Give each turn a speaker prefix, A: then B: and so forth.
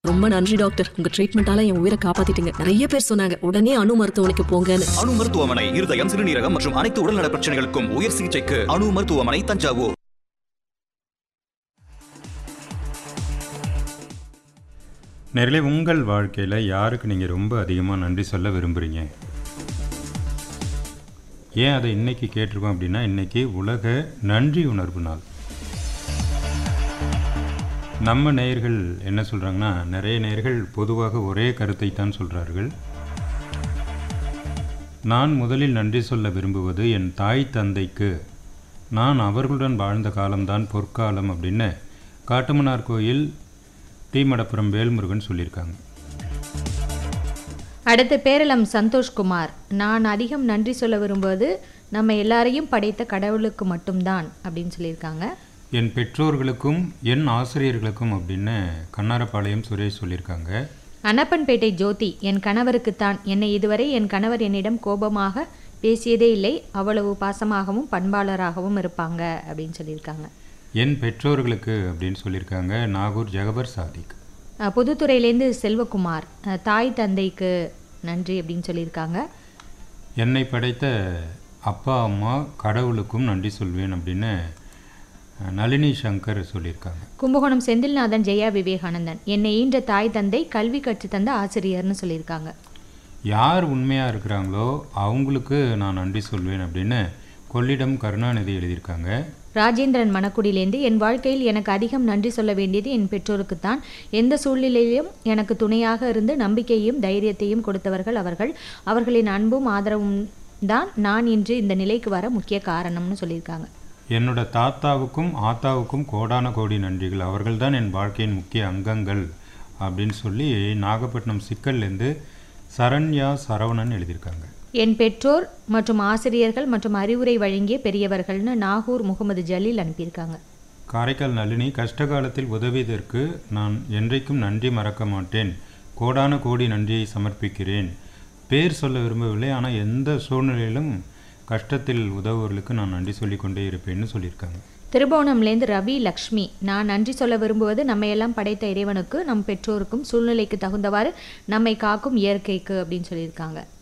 A: ரொம்ப நன்றி டாக்டர் உங்க ட்ரீட்மெண்டால என் உயிரை காப்பாத்திட்டீங்க நிறைய பேர் சொன்னாங்க உடனே அணு மருத்துவமனைக்கு போங்கன்னு
B: அணு மருத்துவமனை இருதயம் சிறுநீரகம் மற்றும் அனைத்து உடல்நல பிரச்சனைகளுக்கும் உயர் சிகிச்சைக்கு அணு மருத்துவமனை தஞ்சாவூர்
C: நேரிலே உங்கள் வாழ்க்கையில் யாருக்கு நீங்கள் ரொம்ப அதிகமாக நன்றி சொல்ல விரும்புகிறீங்க ஏன் அதை இன்னைக்கு கேட்டிருக்கோம் அப்படின்னா இன்னைக்கு உலக நன்றி உணர்வு நாள் நம்ம நேயர்கள் என்ன சொல்கிறாங்கன்னா நிறைய நேயர்கள் பொதுவாக ஒரே கருத்தை தான் சொல்கிறார்கள் நான் முதலில் நன்றி சொல்ல விரும்புவது என் தாய் தந்தைக்கு நான் அவர்களுடன் வாழ்ந்த காலம்தான் பொற்காலம் அப்படின்னு காட்டுமன்னார் கோயில் டி மடப்புரம் வேல்முருகன் சொல்லியிருக்காங்க
D: அடுத்து பேரளம் சந்தோஷ்குமார் நான் அதிகம் நன்றி சொல்ல விரும்புவது நம்ம எல்லாரையும் படைத்த கடவுளுக்கு மட்டும்தான் அப்படின்னு சொல்லியிருக்காங்க
C: என் பெற்றோர்களுக்கும் என் ஆசிரியர்களுக்கும் அப்படின்னு கண்ணாரப்பாளையம் சுரேஷ் சொல்லியிருக்காங்க
D: அனப்பன்பேட்டை ஜோதி என் கணவருக்குத்தான் என்னை இதுவரை என் கணவர் என்னிடம் கோபமாக பேசியதே இல்லை அவ்வளவு பாசமாகவும் பண்பாளராகவும் இருப்பாங்க அப்படின்னு சொல்லியிருக்காங்க
C: என் பெற்றோர்களுக்கு அப்படின்னு சொல்லியிருக்காங்க நாகூர் ஜெகபர் சாதிக்
D: அஹ், புதுத்துறையிலேருந்து செல்வகுமார் அஹ், தாய் தந்தைக்கு நன்றி அப்படின்னு சொல்லியிருக்காங்க
C: என்னை படைத்த அப்பா அம்மா கடவுளுக்கும் நன்றி சொல்வேன் அப்படின்னு அஹ், நளினி சங்கர் சொல்லியிருக்காங்க
D: கும்பகோணம் செந்தில்நாதன் ஜெயா விவேகானந்தன் என்னை ஈன்ற தாய் தந்தை கல்வி கற்றுத் தந்த ஆசிரியர்னு சொல்லியிருக்காங்க
C: யார் உண்மையாக இருக்கிறாங்களோ அவங்களுக்கு நான் நன்றி சொல்வேன் அப்படின்னு கொள்ளிடம் கருணாநிதி எழுதியிருக்காங்க
D: ராஜேந்திரன் மணக்குடியிலேருந்து என் வாழ்க்கையில் எனக்கு அதிகம் நன்றி சொல்ல வேண்டியது என் பெற்றோருக்குத்தான் எந்த சூழ்நிலையிலும் எனக்கு துணையாக இருந்து நம்பிக்கையும் தைரியத்தையும் கொடுத்தவர்கள் அவர்கள் அவர்களின் அன்பும் ஆதரவும் தான் நான் இன்று இந்த நிலைக்கு வர முக்கிய காரணம்னு சொல்லியிருக்காங்க
C: என்னோட தாத்தாவுக்கும் ஆத்தாவுக்கும் கோடான கோடி நன்றிகள் அவர்கள்தான் என் வாழ்க்கையின் முக்கிய அங்கங்கள் அப்படின்னு சொல்லி நாகப்பட்டினம் சிக்கல்லேருந்து சரண்யா சரவணன் எழுதியிருக்காங்க
D: என் பெற்றோர் மற்றும் ஆசிரியர்கள் மற்றும் அறிவுரை வழங்கிய பெரியவர்கள்னு நாகூர் முகமது ஜலீல் அனுப்பியிருக்காங்க
C: காரைக்கால் நளினி கஷ்ட காலத்தில் உதவியதற்கு நான் என்றைக்கும் நன்றி மறக்க மாட்டேன் கோடான கோடி நன்றியை சமர்ப்பிக்கிறேன் பேர் சொல்ல விரும்பவில்லை ஆனால் எந்த சூழ்நிலையிலும் கஷ்டத்தில் உதவுவர்களுக்கு நான் நன்றி சொல்லிக் கொண்டே இருப்பேன்னு சொல்லியிருக்காங்க
D: திருபுவனம்லேருந்து ரவி லக்ஷ்மி நான் நன்றி சொல்ல விரும்புவது நம்மையெல்லாம் படைத்த இறைவனுக்கு நம் பெற்றோருக்கும் சூழ்நிலைக்கு தகுந்தவாறு நம்மை காக்கும் இயற்கைக்கு அப்படின்னு சொல்லியிருக்காங்க